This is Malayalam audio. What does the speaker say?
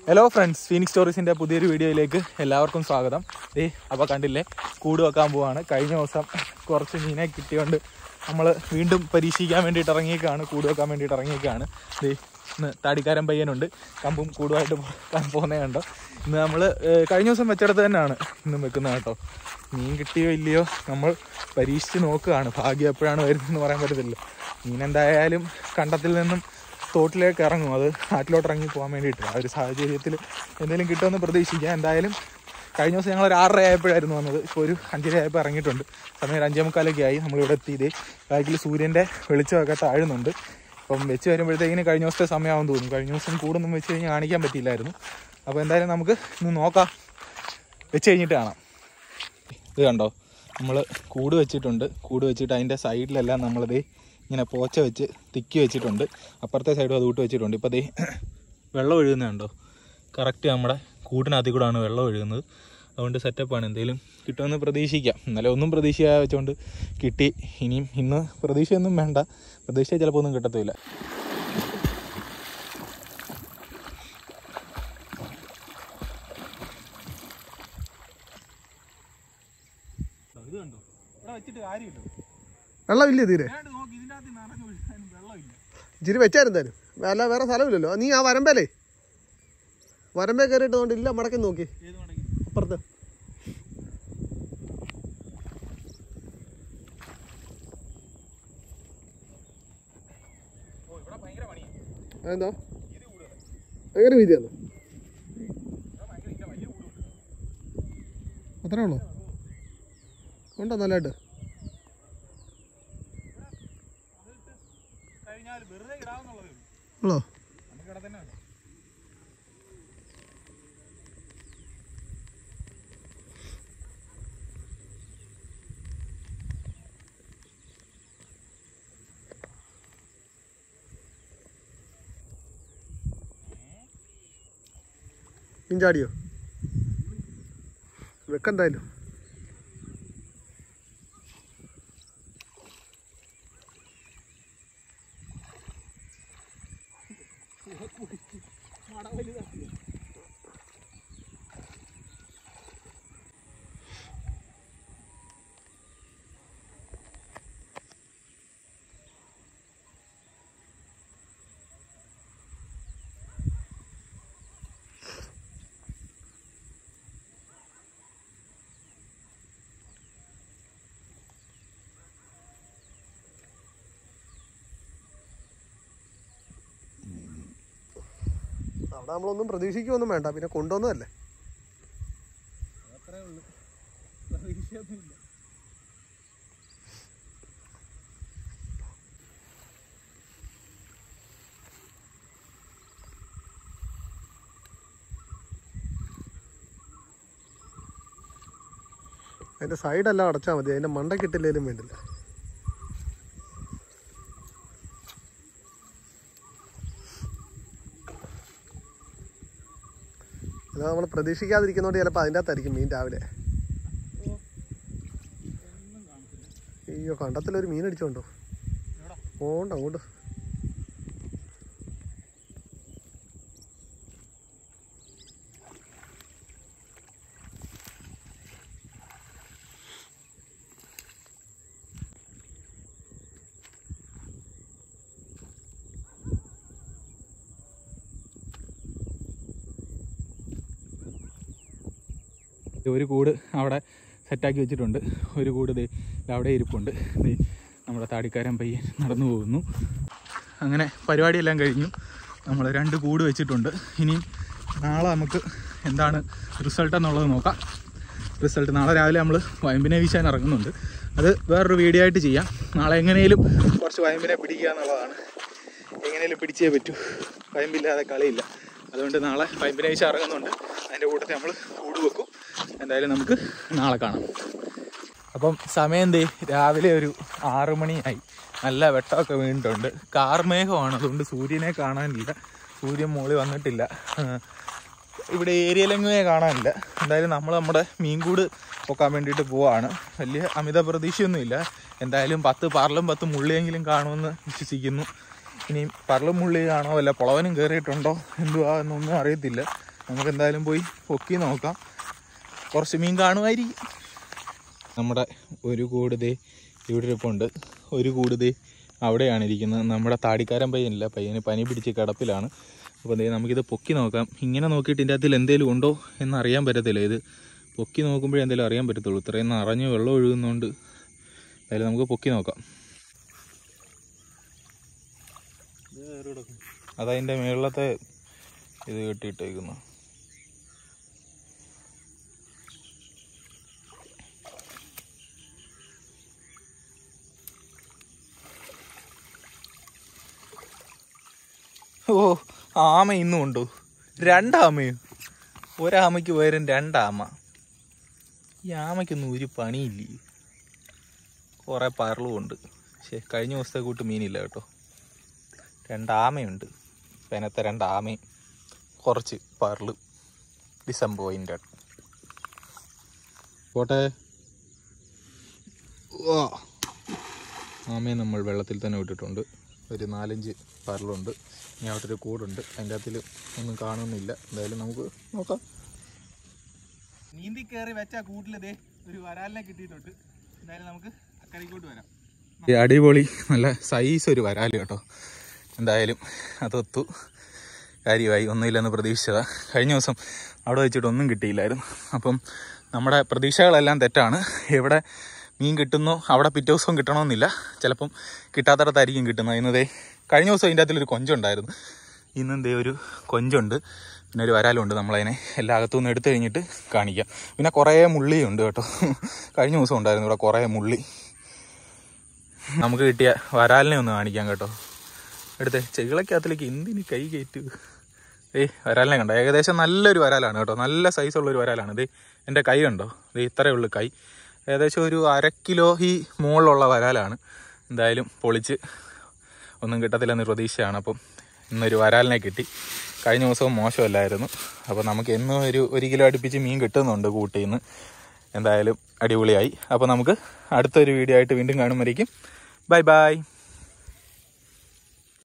ഹലോ ഫ്രണ്ട്സ് ഫീനിക്സ് സ്റ്റോറീസിന്റെ പുതിയൊരു വീഡിയോയിലേക്ക് എല്ലാവർക്കും സ്വാഗതം ഏ അപ്പോൾ കണ്ടില്ലേ കൂട് വെക്കാൻ പോവാണ് കഴിഞ്ഞ ദിവസം കുറച്ച് മീനെ കിട്ടിയോണ്ട് നമ്മൾ വീണ്ടും പരീക്ഷിക്കാൻ വേണ്ടിയിട്ട് ഇറങ്ങിയേക്കാണ് കൂട് വെക്കാൻ വേണ്ടിയിട്ട് ഇറങ്ങിയേക്കാണ് ദേ ഇന്ന് താടിക്കാരൻ പയ്യനുണ്ട് കമ്പും കൂടുമായിട്ട് പോകുന്നത് കണ്ടോ ഇന്ന് നമ്മൾ കഴിഞ്ഞ ദിവസം വെച്ചെടുത്ത് തന്നെയാണ് ഇന്നും വെക്കുന്നത് കേട്ടോ മീൻ കിട്ടിയോ ഇല്ലയോ നമ്മൾ പരീക്ഷിച്ച് നോക്കുകയാണ് ഭാഗ്യം എപ്പോഴാണ് വരുന്നതെന്ന് പറയാൻ പറ്റത്തില്ല മീൻ എന്തായാലും കണ്ടത്തിൽ നിന്നും തോട്ടിലേക്ക് ഇറങ്ങും അത് നാട്ടിലോട്ട് ഇറങ്ങി പോകാൻ വേണ്ടിയിട്ട് ആ ഒരു സാഹചര്യത്തിൽ എന്തെങ്കിലും കിട്ടുമെന്ന് പ്രതീക്ഷിക്കാം എന്തായാലും കഴിഞ്ഞ ദിവസം ഞങ്ങൾ ഒരു ആറര ആയപ്പോഴായിരുന്നു വന്നത് ഇപ്പോൾ ഒരു അഞ്ചര ആയപ്പോൾ ഇറങ്ങിയിട്ടുണ്ട് സമയം ഒരു അഞ്ചേ മുക്കാലൊക്കെ ആയി നമ്മളിവിടെ എത്തിയത് ബാക്കിൽ സൂര്യൻ്റെ വെളിച്ചമൊക്കെ താഴുന്നുണ്ട് അപ്പം വെച്ച് വരുമ്പോഴത്തേക്കിന് കഴിഞ്ഞ ദിവസത്തെ സമയമാവും തോന്നുന്നു കഴിഞ്ഞ ദിവസം കൂടൊന്നും വെച്ച് കഴിഞ്ഞ് കാണിക്കാൻ പറ്റിയില്ലായിരുന്നു അപ്പോൾ എന്തായാലും നമുക്ക് ഇന്ന് നോക്കാം വെച്ച് കഴിഞ്ഞിട്ട് കാണാം ഇത് കണ്ടോ നമ്മൾ കൂട് വെച്ചിട്ടുണ്ട് കൂട് വെച്ചിട്ട് അതിൻ്റെ സൈഡിലെല്ലാം നമ്മളിത് ഇങ്ങനെ പോച്ച വെച്ച് തിക്കി വെച്ചിട്ടുണ്ട് അപ്പുറത്തെ സൈഡും അത് കൂട്ട് വെച്ചിട്ടുണ്ട് ഇപ്പോൾ ദേ വെള്ളം ഒഴുകുന്നുണ്ടോ കറക്റ്റ് നമ്മുടെ കൂട്ടിനകത്തിൽ കൂടാണ് വെള്ളം ഒഴുകുന്നത് അതുകൊണ്ട് സെറ്റപ്പാണ് എന്തെങ്കിലും കിട്ടുമെന്ന് പ്രതീക്ഷിക്കാം ഇന്നലെ ഒന്നും പ്രതീക്ഷയാ വെച്ചുകൊണ്ട് കിട്ടി ഇനിയും ഇന്ന് പ്രതീക്ഷയൊന്നും വേണ്ട പ്രതീക്ഷ ചിലപ്പോൾ ഒന്നും കിട്ടത്തില്ല ഇത് കണ്ടോ ഇവിടെ വെച്ചിട്ട് കാര്യമില്ല വെള്ളമില്ലേ തീരെ ഞാൻ നോക്കി ഇതിൻ്റെ അകത്ത് നിറഞ്ഞു ഒഴുകാനും വെള്ളമില്ല ഇച്ചിരി വെച്ചായിരുന്നാലും അല്ല വേറെ സ്ഥലമില്ലല്ലോ നീ ആ വരമ്പേലേ വരമ്പേ കയറിയിട്ട് കൊണ്ട് ഇല്ല മടക്കി നോക്കി ഏത് മടങ്ങി അപ്പുറത്ത് ഓ ഇവിടെ ഭയങ്കര പണിയാണ് അതെന്താ ഇത് കൂടുതൽ ഭയങ്കര വീതിയാണ് ഇവിടെ ഭയങ്കര ഇതിൻ്റെ വലിയ കൂടുണ്ട് അത്രേ ഉള്ളൂ ഉണ്ടോ നല്ലതായിട്ട് കഴിഞ്ഞാൽ വെറുതെ ഇടാവുന്നുള്ളതേ ഉള്ളൂ ഉള്ളോ നമുക്ക് ഇവിടെ തന്നെ ഉണ്ട് മീൻ ചാടിയോ വെക്കെന്തായാലും അവിടെ നമ്മളൊന്നും പ്രതീക്ഷിക്കുകയൊന്നും വേണ്ട പിന്നെ കൊണ്ടുവന്നതല്ലേ അത്രേ ഉള്ളൂ പ്രതീക്ഷയൊന്നുമില്ല അതിൻ്റെ സൈഡെല്ലാം അടച്ചാൽ മതി അതിൻ്റെ മണ്ടക്കിട്ടില്ലേലും വേണ്ടില്ല ഇത് നമ്മൾ പ്രതീക്ഷിക്കാതിരിക്കുന്നതുകൊണ്ട് ചിലപ്പോൾ അതിൻ്റെ അകത്തായിരിക്കും മീൻ രാവിലെ അയ്യോ കണ്ടത്തിലൊരു മീൻ അടിച്ചോണ്ടോ എവിടാ? പോണ്ട അങ്ങോട്ട് ഒരു കൂട് അവിടെ സെറ്റാക്കി വെച്ചിട്ടുണ്ട് ഒരു കൂട് ദേ ദേ അവിടെ ഇരിപ്പുണ്ട് ദേ നമ്മുടെ താടിക്കാരൻ പയ്യൻ നടന്നു പോകുന്നു അങ്ങനെ പരിപാടിയെല്ലാം കഴിഞ്ഞു നമ്മൾ രണ്ട് കൂട് വെച്ചിട്ടുണ്ട് ഇനിയും നാളെ നമുക്ക് എന്താണ് റിസൾട്ട് എന്നുള്ളത് നോക്കാം റിസൾട്ട് നാളെ രാവിലെ നമ്മൾ വയമ്പിനെ വീശാൻ ഇറങ്ങുന്നുണ്ട് അത് വേറൊരു വീഡിയോ ആയിട്ട് ചെയ്യാം നാളെ എങ്ങനെയും കുറച്ച് വയമ്പിനെ പിടിക്കുക എന്നുള്ളതാണ് എങ്ങനെയും പിടിച്ചേ പറ്റൂ വയമ്പില്ലാതെ കളിയില്ല അതുകൊണ്ട് നാളെ വയമ്പിനെ വീശാൻ ഇറങ്ങുന്നുണ്ട് അതിൻ്റെ കൂട്ടത്തിൽ നമ്മൾ കൂട് വെക്കും എന്തായാലും നമുക്ക് നാളെ കാണാം അപ്പം സമയം ദേ രാവിലെ ഒരു ആറു മണിയായി നല്ല വെട്ടമൊക്കെ വീണിട്ടുണ്ട് കാർമേഘമാണ് അതുകൊണ്ട് സൂര്യനെ കാണാനില്ല സൂര്യൻ മുകളിൽ വന്നിട്ടില്ല ആ, ഇവിടെ ഏരിയയിലെങ്ങുമേ കാണാനില്ല എന്തായാലും നമ്മൾ നമ്മുടെ മീൻകൂട് പൊക്കാൻ വേണ്ടിയിട്ട് പോവാണ് വലിയ അമിത പ്രതീക്ഷയൊന്നുമില്ല എന്തായാലും പത്ത് പറലും പത്ത് മുള്ളിയെങ്കിലും കാണുമെന്ന് വിശ്വസിക്കുന്നു ഇനി പറലും മുള്ളി കാണോ വല്ല പുളവനും കയറിയിട്ടുണ്ടോ എന്തുവാ എന്നൊന്നും അറിയത്തില്ല നമുക്ക് എന്തായാലും പോയി പൊക്കി നോക്കാം കുറച്ച് മീൻ കാണുമായിരിക്കും നമ്മുടെ ഒരു കൂടുതേ ഇവിടെ ഇരിപ്പുണ്ട് ഒരു കൂടുതേ അവിടെയാണ് ഇരിക്കുന്നത് നമ്മുടെ താടിക്കാരൻ പയ്യനില്ല പയ്യന് പനി പിടിച്ച് കിടപ്പിലാണ് അപ്പോൾ ദേ നമുക്കിത് പൊക്കി നോക്കാം ഇങ്ങനെ നോക്കിയിട്ട് ഇതിൻ്റെ അകത്തിൽ എന്തെങ്കിലും ഉണ്ടോ എന്ന് അറിയാൻ പറ്റത്തില്ല ഇത് പൊക്കി നോക്കുമ്പോഴേ എന്തെങ്കിലും അറിയാൻ പറ്റത്തുള്ളൂ ഇത്രയും നിറഞ്ഞ് വെള്ളം ഒഴുകുന്നതുകൊണ്ട് എന്തായാലും നമുക്ക് പൊക്കി നോക്കാം അതതിൻ്റെ മുകളിലത്തെ ഇത് കെട്ടിയിട്ടേക്കുന്നു ഓ ആമ ഇന്നും ഉണ്ടോ രണ്ടാമയോ ഒരാമയ്ക്ക് പകരം രണ്ടാമ ഈ ആമയ്ക്കൊന്നും ഒരു പണിയില്ലേ കുറേ പറളും ഉണ്ട് പക്ഷേ കഴിഞ്ഞ ദിവസത്തെ കൂട്ട് മീനില്ല കേട്ടോ രണ്ടാമയുണ്ട് പെനത്തെ രണ്ടാമയും കുറച്ച് പറള് ഡിസംബോയിൻ്റെ പോട്ടെ ഓ ആമയെ നമ്മൾ വെള്ളത്തിൽ തന്നെ വിട്ടിട്ടുണ്ട് ഒരു നാലഞ്ച് പറലുണ്ട് ഇനി അവിടെ ഒരു കൂടുണ്ട് അതിൻ്റെ അകത്തിൽ ഒന്നും കാണുന്നില്ല എന്തായാലും നമുക്ക് നോക്കാം നീന്തി കയറി വെച്ച കൂട്ടിലതേ ഒരു വരാലിനെ കിട്ടിയിട്ടുണ്ട് എന്തായാലും നമുക്ക് അക്കരയ്ക്കോട്ട് വരാം അടിപൊളി നല്ല സൈസ് ഒരു വരാല് കേട്ടോ എന്തായാലും അതൊത്തു കാര്യമായി ഒന്നുമില്ലെന്ന് പ്രതീക്ഷിച്ചതാ കഴിഞ്ഞ ദിവസം അവിടെ വെച്ചിട്ട് ഒന്നും കിട്ടിയില്ലായിരുന്നു അപ്പം നമ്മുടെ പ്രതീക്ഷകളെല്ലാം തെറ്റാണ് എവിടെ മീൻ കിട്ടുന്നോ അവിടെ പിറ്റേ ദിവസവും കിട്ടണമെന്നില്ല ചിലപ്പം കിട്ടാത്തടത്തായിരിക്കും കിട്ടുന്നത് ഇന്നതേ കഴിഞ്ഞ ദിവസം ഇതിൻ്റെ അകത്തിലൊരു കൊഞ്ചുണ്ടായിരുന്നു ഇന്നും ദേ ഒരു കൊഞ്ചുണ്ട് പിന്നെ ഒരു വരാലുണ്ട് നമ്മളതിനെ എല്ലാ അകത്തു നിന്ന് എടുത്തു കഴിഞ്ഞിട്ട് കാണിക്കാം പിന്നെ കുറേ മുള്ളിയുണ്ട് കേട്ടോ കഴിഞ്ഞ ദിവസം ഉണ്ടായിരുന്നു ഇവിടെ കുറേ മുള്ളി നമുക്ക് കിട്ടിയ വരാലിനെ ഒന്ന് കാണിക്കാം കേട്ടോ എടുത്തേ ചെകിളക്കകത്തിലേക്ക് എന്തിന് കൈ കയറ്റു ഏയ് വരാലിനെ കണ്ടോ ഏകദേശം നല്ലൊരു വരാലാണ് കേട്ടോ നല്ല സൈസുള്ള ഒരു വരാലാണ് ഇത് എൻ്റെ കൈ കണ്ടോ ഇത് ഇത്രയേ ഉള്ളൂ കൈ ഏകദേശം ഒരു അര കിലോ ഈ മുകളിലുള്ള വരാലാണ് എന്തായാലും പൊളിച്ച് ഒന്നും കിട്ടത്തില്ലെന്ന് പ്രതീക്ഷയാണ് അപ്പം ഇന്നൊരു വരാലിനെ കിട്ടി കഴിഞ്ഞ ദിവസവും മോശമല്ലായിരുന്നു അപ്പോൾ നമുക്ക് എന്നും ഒരു ഒരു കിലോ അടുപ്പിച്ച് മീൻ കിട്ടുന്നുണ്ട് കൂട്ടിയിൽ നിന്ന് എന്തായാലും അടിപൊളിയായി അപ്പോൾ നമുക്ക് അടുത്തൊരു വീഡിയോ ആയിട്ട് വീണ്ടും കാണുമ്പോഴേക്കും ബൈ ബൈ